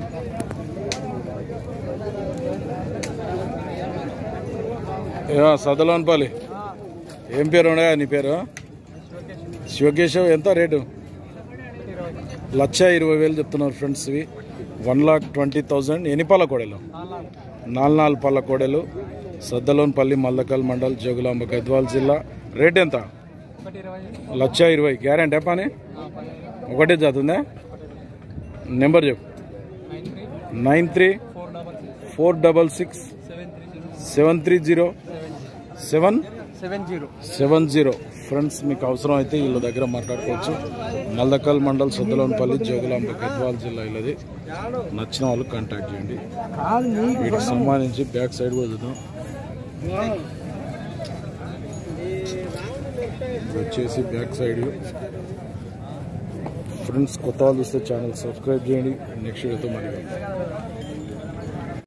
Yeah, సదలోన్పల్లి ఏం పేరు ఉండే నీ పేరు శివకేశవ్ ఎంత రేటు లక్ష ఇరవై వేలు చెప్తున్నారు ఫ్రెండ్స్ ఇవి వన్ లాక్ ట్వంటీ థౌజండ్ ఎన్ని పళ్ళ కోడలు నాలుగు నాలుగు పళ్ళ కోడలు సద్దలోన్పల్లి మల్లకల్ మండల్ జోగులాంబ గద్వాల్ జిల్లా రేట్ ఎంత లక్ష ఇరవై గ్యారెంటీ పని ఒకటే చదువుందా నెంబర్ చెప్పు nine three four double six seven three zero seven seven zero seven zero friends మీకు అవసరం అయితే వీళ్ళ దగ్గర మాట్లాడుకోవచ్చు మల్దకల్ మండల్ సొద్దలోనిపల్లి జోగులాంబ గద్వాల్ జిల్లా ఇల్లది నచ్చిన వాళ్ళు కాంటాక్ట్ చేయండి వీటికి సంబంధించి బ్యాక్ సైడ్ కూడా చూద్దాం ఇది వచ్చేసి బ్యాక్ సైడ్ ఫ్రెండ్స్ కొత్త వాళ్ళు చూస్తే ఛానల్ సబ్స్క్రైబ్ చేయండి నెక్స్ట్ వీడియోతో మళ్ళీ కలుద్దాం.